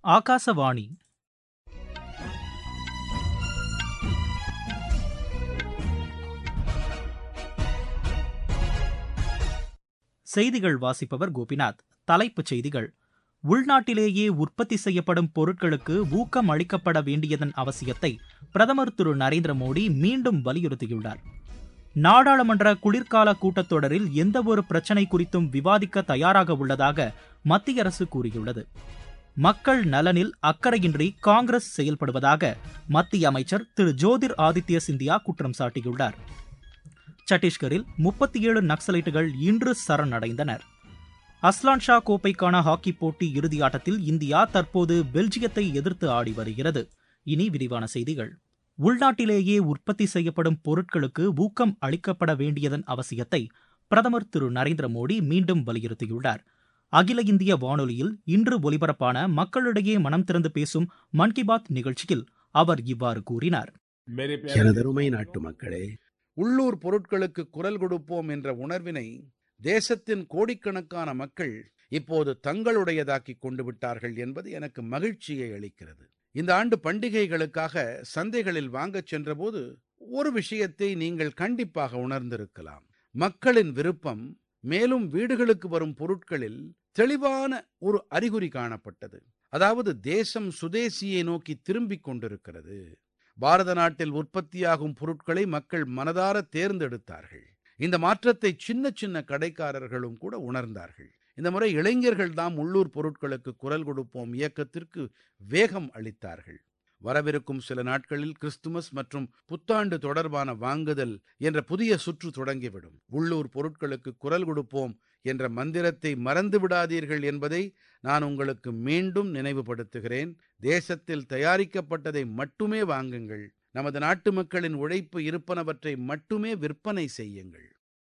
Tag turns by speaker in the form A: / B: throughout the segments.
A: ஆகாசவாணி செய்திகள் வாசிப்பவர் கோபிநாத் தலைப்புச் செய்திகள் உள்நாட்டிலேயே உற்பத்தி செய்யப்படும் பொருட்களுக்கு ஊக்கம் அளிக்கப்பட வேண்டியதன் அவசியத்தை பிரதமர் திரு நரேந்திர மோடி மீண்டும் வலியுறுத்தியுள்ளார் நாடாளுமன்ற குளிர்கால கூட்டத்தொடரில் எந்தவொரு பிரச்சினை குறித்தும் விவாதிக்க தயாராக உள்ளதாக மத்திய அரசு கூறியுள்ளது மக்கள் நலனில் அக்கறையின்றி காங்கிரஸ் செயல்படுவதாக மத்திய அமைச்சர் திரு ஜோதிர் ஆதித்ய சிந்தியா குற்றம் சாட்டியுள்ளார் சத்தீஸ்கரில் முப்பத்தி ஏழு நக்சலைட்டுகள் இன்று சரணடைந்தனர் அஸ்லான் ஷா கோப்பைக்கான ஹாக்கி போட்டி இறுதியாட்டத்தில் இந்தியா தற்போது பெல்ஜியத்தை எதிர்த்து ஆடி வருகிறது இனி விரிவான செய்திகள் உள்நாட்டிலேயே உற்பத்தி செய்யப்படும் பொருட்களுக்கு ஊக்கம் அளிக்கப்பட வேண்டியதன் அவசியத்தை பிரதமர் திரு நரேந்திர மோடி மீண்டும் வலியுறுத்தியுள்ளார் அகில இந்திய வானொலியில் இன்று ஒலிபரப்பான மக்களிடையே மனம் திறந்து பேசும் மன் கி பாத் நிகழ்ச்சியில் அவர் இவ்வாறு கூறினார்
B: எனதருமை நாட்டு மக்களே
C: உள்ளூர் பொருட்களுக்கு குரல் கொடுப்போம் என்ற உணர்வினை தேசத்தின் கோடிக்கணக்கான மக்கள் இப்போது தங்களுடையதாக்கிக் கொண்டு விட்டார்கள் என்பது எனக்கு மகிழ்ச்சியை அளிக்கிறது இந்த ஆண்டு பண்டிகைகளுக்காக சந்தைகளில் வாங்கச் சென்றபோது ஒரு விஷயத்தை நீங்கள் கண்டிப்பாக உணர்ந்திருக்கலாம் மக்களின் விருப்பம் மேலும் வீடுகளுக்கு வரும் பொருட்களில் தெளிவான ஒரு அறிகுறி காணப்பட்டது அதாவது தேசம் சுதேசியை நோக்கி திரும்பிக் கொண்டிருக்கிறது பாரத நாட்டில் உற்பத்தியாகும் பொருட்களை மக்கள் மனதார தேர்ந்தெடுத்தார்கள் இந்த மாற்றத்தை சின்ன சின்ன கடைக்காரர்களும் கூட உணர்ந்தார்கள் இந்த முறை இளைஞர்கள் தாம் உள்ளூர் பொருட்களுக்கு குரல் கொடுப்போம் இயக்கத்திற்கு வேகம் அளித்தார்கள் வரவிருக்கும் சில நாட்களில் கிறிஸ்துமஸ் மற்றும் புத்தாண்டு தொடர்பான வாங்குதல் என்ற புதிய சுற்று தொடங்கிவிடும் உள்ளூர் பொருட்களுக்கு குரல் கொடுப்போம் என்ற மந்திரத்தை மறந்து விடாதீர்கள் என்பதை நான் உங்களுக்கு மீண்டும் நினைவுபடுத்துகிறேன் தேசத்தில் தயாரிக்கப்பட்டதை மட்டுமே வாங்குங்கள் நமது நாட்டு மக்களின் உழைப்பு இருப்பனவற்றை மட்டுமே விற்பனை செய்யுங்கள்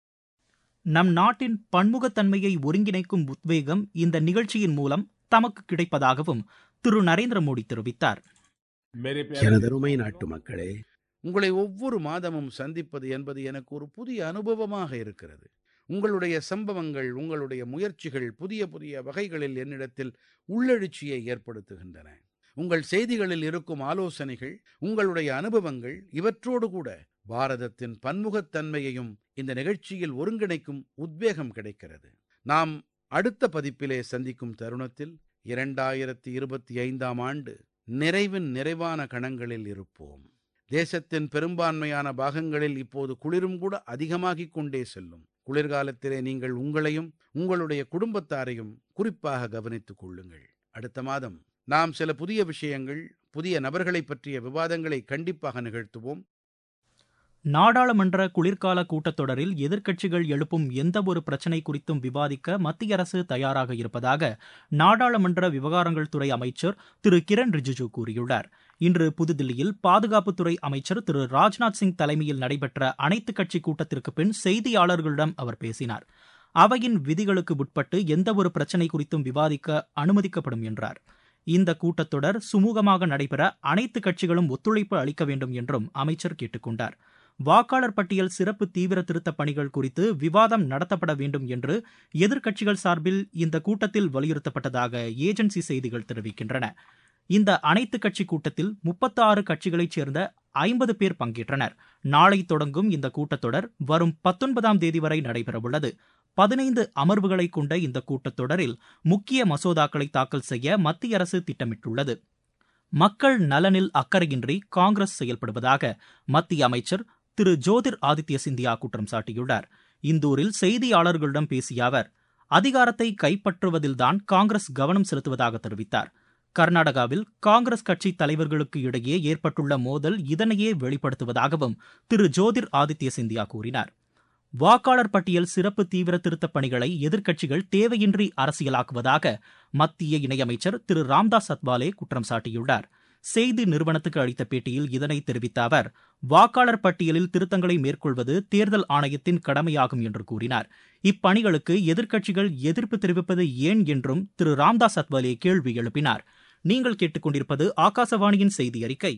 A: நம் நாட்டின் பன்முகத்தன்மையை ஒருங்கிணைக்கும் உத்வேகம் இந்த நிகழ்ச்சியின் மூலம் தமக்கு கிடைப்பதாகவும் திரு நரேந்திர மோடி தெரிவித்தார்
B: எனதருமை நாட்டு மக்களே
C: உங்களை ஒவ்வொரு மாதமும் சந்திப்பது என்பது எனக்கு ஒரு புதிய அனுபவமாக இருக்கிறது உங்களுடைய சம்பவங்கள் உங்களுடைய முயற்சிகள் புதிய புதிய வகைகளில் என்னிடத்தில் உள்ளெழுச்சியை ஏற்படுத்துகின்றன உங்கள் செய்திகளில் இருக்கும் ஆலோசனைகள் உங்களுடைய அனுபவங்கள் இவற்றோடு கூட பாரதத்தின் பன்முகத்தன்மையையும் இந்த நிகழ்ச்சியில் ஒருங்கிணைக்கும் உத்வேகம் கிடைக்கிறது நாம் அடுத்த பதிப்பிலே சந்திக்கும் தருணத்தில் இரண்டாயிரத்தி இருபத்தி ஐந்தாம் ஆண்டு நிறைவின் நிறைவான கணங்களில் இருப்போம் தேசத்தின் பெரும்பான்மையான பாகங்களில் இப்போது குளிரும் கூட அதிகமாகிக் கொண்டே செல்லும் குளிர்காலத்திலே நீங்கள் உங்களையும் உங்களுடைய குடும்பத்தாரையும் குறிப்பாக கவனித்துக் கொள்ளுங்கள் அடுத்த மாதம் நாம் சில புதிய விஷயங்கள் புதிய நபர்களை பற்றிய விவாதங்களை கண்டிப்பாக நிகழ்த்துவோம்
A: நாடாளுமன்ற குளிர்கால கூட்டத்தொடரில் எதிர்க்கட்சிகள் எழுப்பும் எந்தவொரு பிரச்சினை குறித்தும் விவாதிக்க மத்திய அரசு தயாராக இருப்பதாக நாடாளுமன்ற விவகாரங்கள் துறை அமைச்சர் திரு கிரண் ரிஜிஜு கூறியுள்ளார் இன்று புதுதில்லியில் பாதுகாப்புத்துறை அமைச்சர் திரு ராஜ்நாத் சிங் தலைமையில் நடைபெற்ற அனைத்துக் கட்சி கூட்டத்திற்கு பின் செய்தியாளர்களிடம் அவர் பேசினார் அவையின் விதிகளுக்கு உட்பட்டு எந்தவொரு பிரச்சினை குறித்தும் விவாதிக்க அனுமதிக்கப்படும் என்றார் இந்த கூட்டத்தொடர் சுமூகமாக நடைபெற அனைத்து கட்சிகளும் ஒத்துழைப்பு அளிக்க வேண்டும் என்றும் அமைச்சர் கேட்டுக்கொண்டார் வாக்காளர் பட்டியல் சிறப்பு தீவிர திருத்தப் பணிகள் குறித்து விவாதம் நடத்தப்பட வேண்டும் என்று எதிர்க்கட்சிகள் சார்பில் இந்த கூட்டத்தில் வலியுறுத்தப்பட்டதாக ஏஜென்சி செய்திகள் தெரிவிக்கின்றன இந்த அனைத்து கட்சி கூட்டத்தில் முப்பத்தி ஆறு கட்சிகளைச் சேர்ந்த ஐம்பது பேர் பங்கேற்றனர் நாளை தொடங்கும் இந்த கூட்டத்தொடர் வரும் பத்தொன்பதாம் தேதி வரை நடைபெறவுள்ளது பதினைந்து அமர்வுகளை கொண்ட இந்த கூட்டத்தொடரில் முக்கிய மசோதாக்களை தாக்கல் செய்ய மத்திய அரசு திட்டமிட்டுள்ளது மக்கள் நலனில் அக்கறையின்றி காங்கிரஸ் செயல்படுவதாக மத்திய அமைச்சர் திரு ஜோதிர் ஆதித்ய சிந்தியா குற்றம் சாட்டியுள்ளார் இந்தூரில் செய்தியாளர்களிடம் பேசிய அவர் அதிகாரத்தை கைப்பற்றுவதில்தான் காங்கிரஸ் கவனம் செலுத்துவதாக தெரிவித்தார் கர்நாடகாவில் காங்கிரஸ் கட்சி தலைவர்களுக்கு இடையே ஏற்பட்டுள்ள மோதல் இதனையே வெளிப்படுத்துவதாகவும் திரு ஜோதிர் ஆதித்ய சிந்தியா கூறினார் வாக்காளர் பட்டியல் சிறப்பு தீவிர திருத்தப் பணிகளை எதிர்க்கட்சிகள் தேவையின்றி அரசியலாக்குவதாக மத்திய இணையமைச்சர் திரு ராம்தாஸ் அத்வாலே குற்றம் சாட்டியுள்ளார் செய்தி நிறுவனத்துக்கு அளித்த பேட்டியில் இதனை தெரிவித்த அவர் வாக்காளர் பட்டியலில் திருத்தங்களை மேற்கொள்வது தேர்தல் ஆணையத்தின் கடமையாகும் என்று கூறினார் இப்பணிகளுக்கு எதிர்க்கட்சிகள் எதிர்ப்பு தெரிவிப்பது ஏன் என்றும் திரு ராம்தாஸ் அத்வாலே கேள்வி எழுப்பினார் நீங்கள் கேட்டுக்கொண்டிருப்பது ஆகாசவாணியின் செய்தி அறிக்கை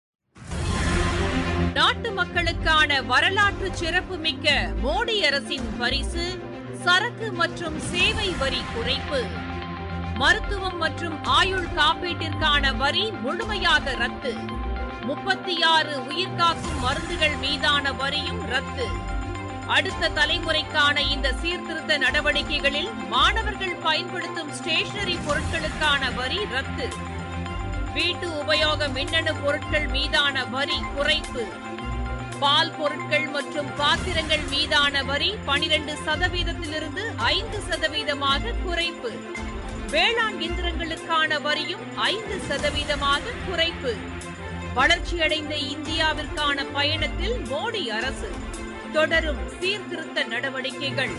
D: நாட்டு மக்களுக்கான வரலாற்று சிறப்புமிக்க மோடி அரசின் பரிசு சரக்கு மற்றும் சேவை வரி குறைப்பு மருத்துவம் மற்றும் ஆயுள் காப்பீட்டிற்கான வரி முழுமையாக ரத்து முப்பத்தி ஆறு உயிர்காக்கும் மருந்துகள் மீதான வரியும் ரத்து அடுத்த தலைமுறைக்கான இந்த சீர்திருத்த நடவடிக்கைகளில் மாணவர்கள் பயன்படுத்தும் ஸ்டேஷனரி பொருட்களுக்கான வரி ரத்து வீட்டு உபயோக மின்னணு பொருட்கள் மீதான வரி குறைப்பு பால் பொருட்கள் மற்றும் பாத்திரங்கள் மீதான வரி பனிரெண்டு சதவீதத்திலிருந்து ஐந்து சதவீதமாக குறைப்பு வேளாண் இயந்திரங்களுக்கான வரியும் ஐந்து சதவீதமாக குறைப்பு வளர்ச்சியடைந்த இந்தியாவிற்கான பயணத்தில் மோடி அரசு தொடரும் சீர்திருத்த நடவடிக்கைகள்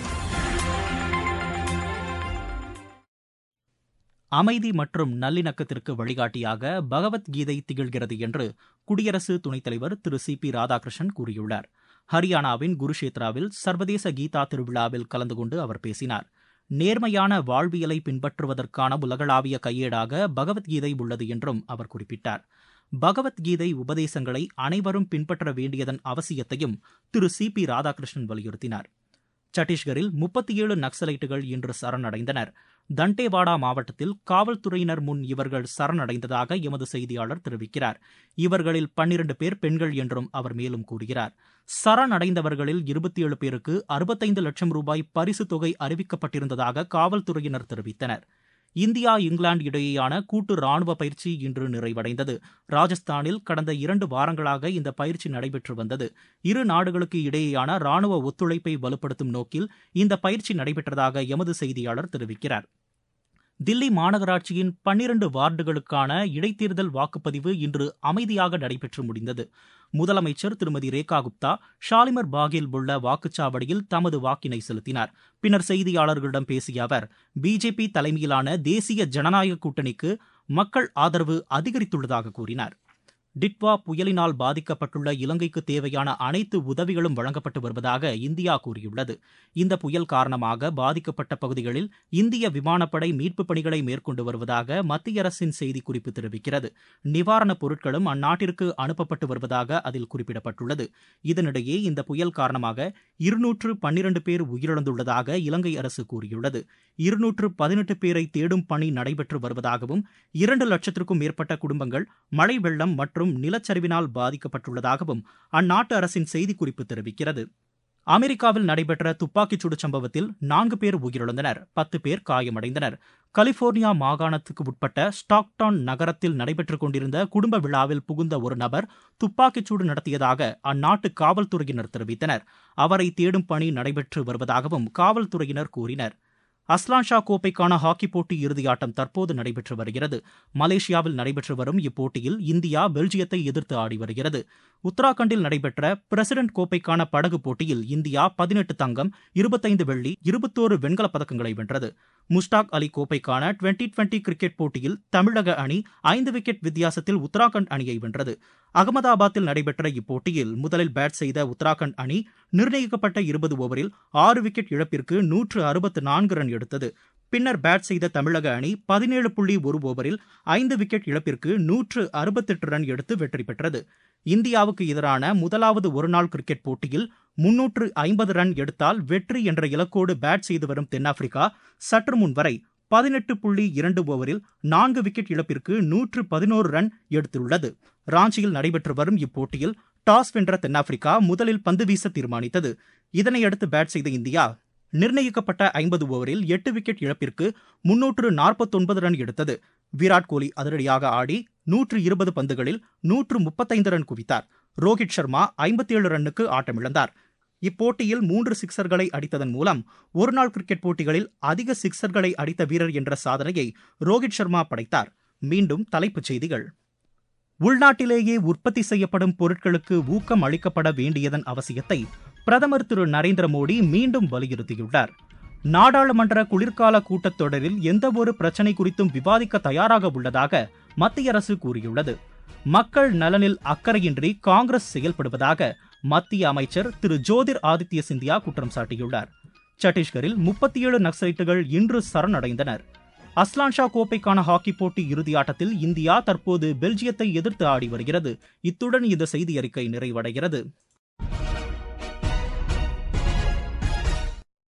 A: அமைதி மற்றும் நல்லிணக்கத்திற்கு வழிகாட்டியாக பகவத்கீதை திகழ்கிறது என்று குடியரசு துணைத் தலைவர் திரு சி பி ராதாகிருஷ்ணன் கூறியுள்ளார் ஹரியானாவின் குருஷேத்ராவில் சர்வதேச கீதா திருவிழாவில் கலந்து கொண்டு அவர் பேசினார் நேர்மையான வாழ்வியலை பின்பற்றுவதற்கான உலகளாவிய கையேடாக பகவத்கீதை உள்ளது என்றும் அவர் குறிப்பிட்டார் பகவத்கீதை உபதேசங்களை அனைவரும் பின்பற்ற வேண்டியதன் அவசியத்தையும் திரு சி பி ராதாகிருஷ்ணன் வலியுறுத்தினார் சத்தீஸ்கரில் முப்பத்தி ஏழு நக்சலைட்டுகள் இன்று சரணடைந்தனர் தண்டேவாடா மாவட்டத்தில் காவல்துறையினர் முன் இவர்கள் சரணடைந்ததாக எமது செய்தியாளர் தெரிவிக்கிறார் இவர்களில் பன்னிரண்டு பேர் பெண்கள் என்றும் அவர் மேலும் கூறுகிறார் சரணடைந்தவர்களில் இருபத்தி ஏழு பேருக்கு அறுபத்தைந்து லட்சம் ரூபாய் பரிசு தொகை அறிவிக்கப்பட்டிருந்ததாக காவல்துறையினர் தெரிவித்தனர் இந்தியா இங்கிலாந்து இடையேயான கூட்டு ராணுவ பயிற்சி இன்று நிறைவடைந்தது ராஜஸ்தானில் கடந்த இரண்டு வாரங்களாக இந்த பயிற்சி நடைபெற்று வந்தது இரு நாடுகளுக்கு இடையேயான ராணுவ ஒத்துழைப்பை வலுப்படுத்தும் நோக்கில் இந்த பயிற்சி நடைபெற்றதாக எமது செய்தியாளர் தெரிவிக்கிறார் தில்லி மாநகராட்சியின் பன்னிரண்டு வார்டுகளுக்கான இடைத்தேர்தல் வாக்குப்பதிவு இன்று அமைதியாக நடைபெற்று முடிந்தது முதலமைச்சர் திருமதி ரேகா குப்தா ஷாலிமர் பாகில் உள்ள வாக்குச்சாவடியில் தமது வாக்கினை செலுத்தினார் பின்னர் செய்தியாளர்களிடம் பேசிய அவர் பிஜேபி தலைமையிலான தேசிய ஜனநாயக கூட்டணிக்கு மக்கள் ஆதரவு அதிகரித்துள்ளதாக கூறினார் டிட்வா புயலினால் பாதிக்கப்பட்டுள்ள இலங்கைக்கு தேவையான அனைத்து உதவிகளும் வழங்கப்பட்டு வருவதாக இந்தியா கூறியுள்ளது இந்த புயல் காரணமாக பாதிக்கப்பட்ட பகுதிகளில் இந்திய விமானப்படை மீட்புப் பணிகளை மேற்கொண்டு வருவதாக மத்திய அரசின் செய்திக்குறிப்பு தெரிவிக்கிறது நிவாரணப் பொருட்களும் அந்நாட்டிற்கு அனுப்பப்பட்டு வருவதாக அதில் குறிப்பிடப்பட்டுள்ளது இதனிடையே இந்த புயல் காரணமாக இருநூற்று பன்னிரண்டு பேர் உயிரிழந்துள்ளதாக இலங்கை அரசு கூறியுள்ளது இருநூற்று பதினெட்டு பேரை தேடும் பணி நடைபெற்று வருவதாகவும் இரண்டு லட்சத்திற்கும் மேற்பட்ட குடும்பங்கள் மழை வெள்ளம் மற்றும் நிலச்சரிவினால் பாதிக்கப்பட்டுள்ளதாகவும் அந்நாட்டு அரசின் செய்திக்குறிப்பு தெரிவிக்கிறது அமெரிக்காவில் நடைபெற்ற துப்பாக்கிச் சூடு சம்பவத்தில் நான்கு பேர் உயிரிழந்தனர் பத்து பேர் காயமடைந்தனர் கலிபோர்னியா மாகாணத்துக்கு உட்பட்ட ஸ்டாக்டான் நகரத்தில் நடைபெற்றுக் கொண்டிருந்த குடும்ப விழாவில் புகுந்த ஒரு நபர் துப்பாக்கிச்சூடு நடத்தியதாக அந்நாட்டு காவல்துறையினர் தெரிவித்தனர் அவரை தேடும் பணி நடைபெற்று வருவதாகவும் காவல்துறையினர் கூறினர் அஸ்லான் ஷா கோப்பைக்கான ஹாக்கி போட்டி இறுதியாட்டம் தற்போது நடைபெற்று வருகிறது மலேசியாவில் நடைபெற்று வரும் இப்போட்டியில் இந்தியா பெல்ஜியத்தை எதிர்த்து ஆடி வருகிறது உத்தராகண்டில் நடைபெற்ற பிரசிடென்ட் கோப்பைக்கான படகு போட்டியில் இந்தியா பதினெட்டு தங்கம் இருபத்தைந்து வெள்ளி இருபத்தோரு வெண்கலப் பதக்கங்களை வென்றது முஸ்டாக் அலி கோப்பைக்கான டுவெண்டி டுவெண்டி கிரிக்கெட் போட்டியில் தமிழக அணி ஐந்து விக்கெட் வித்தியாசத்தில் உத்தராகண்ட் அணியை வென்றது அகமதாபாத்தில் நடைபெற்ற இப்போட்டியில் முதலில் பேட் செய்த உத்தராகண்ட் அணி நிர்ணயிக்கப்பட்ட இருபது ஓவரில் ஆறு விக்கெட் இழப்பிற்கு நூற்று அறுபத்து நான்கு ரன் எடுத்தது பின்னர் பேட் செய்த தமிழக அணி பதினேழு புள்ளி ஒரு ஓவரில் ஐந்து விக்கெட் இழப்பிற்கு நூற்று அறுபத்தெட்டு ரன் எடுத்து வெற்றி பெற்றது இந்தியாவுக்கு எதிரான முதலாவது ஒருநாள் கிரிக்கெட் போட்டியில் முன்னூற்று ஐம்பது ரன் எடுத்தால் வெற்றி என்ற இலக்கோடு பேட் செய்து வரும் தென்னாப்பிரிக்கா சற்று முன் வரை பதினெட்டு புள்ளி இரண்டு ஓவரில் நான்கு விக்கெட் இழப்பிற்கு நூற்று பதினோரு ரன் எடுத்துள்ளது ராஞ்சியில் நடைபெற்று வரும் இப்போட்டியில் டாஸ் வென்ற தென்னாப்பிரிக்கா முதலில் பந்து வீச தீர்மானித்தது இதனையடுத்து பேட் செய்த இந்தியா நிர்ணயிக்கப்பட்ட ஐம்பது ஓவரில் எட்டு விக்கெட் இழப்பிற்கு முன்னூற்று நாற்பத்தொன்பது ரன் எடுத்தது விராட் கோலி அதிரடியாக ஆடி நூற்று இருபது பந்துகளில் நூற்று முப்பத்தைந்து ரன் குவித்தார் ரோஹித் சர்மா ஐம்பத்தேழு ரன்னுக்கு ஆட்டமிழந்தார் இப்போட்டியில் மூன்று சிக்சர்களை அடித்ததன் மூலம் ஒருநாள் கிரிக்கெட் போட்டிகளில் அதிக சிக்சர்களை அடித்த வீரர் என்ற சாதனையை ரோஹித் சர்மா படைத்தார் மீண்டும் தலைப்புச் செய்திகள் உள்நாட்டிலேயே உற்பத்தி செய்யப்படும் பொருட்களுக்கு ஊக்கம் அளிக்கப்பட வேண்டியதன் அவசியத்தை பிரதமர் திரு நரேந்திர மோடி மீண்டும் வலியுறுத்தியுள்ளார் நாடாளுமன்ற குளிர்கால கூட்டத்தொடரில் எந்தவொரு பிரச்சினை குறித்தும் விவாதிக்க தயாராக உள்ளதாக மத்திய அரசு கூறியுள்ளது மக்கள் நலனில் அக்கறையின்றி காங்கிரஸ் செயல்படுவதாக மத்திய அமைச்சர் திரு ஜோதிர் ஆதித்ய சிந்தியா குற்றம் சாட்டியுள்ளார் சத்தீஸ்கரில் முப்பத்தி ஏழு நக்சலைட்டுகள் இன்று சரணடைந்தனர் அஸ்லான்ஷா கோப்பைக்கான ஹாக்கி போட்டி இறுதியாட்டத்தில் இந்தியா தற்போது பெல்ஜியத்தை எதிர்த்து ஆடி வருகிறது இத்துடன் இந்த செய்தி அறிக்கை நிறைவடைகிறது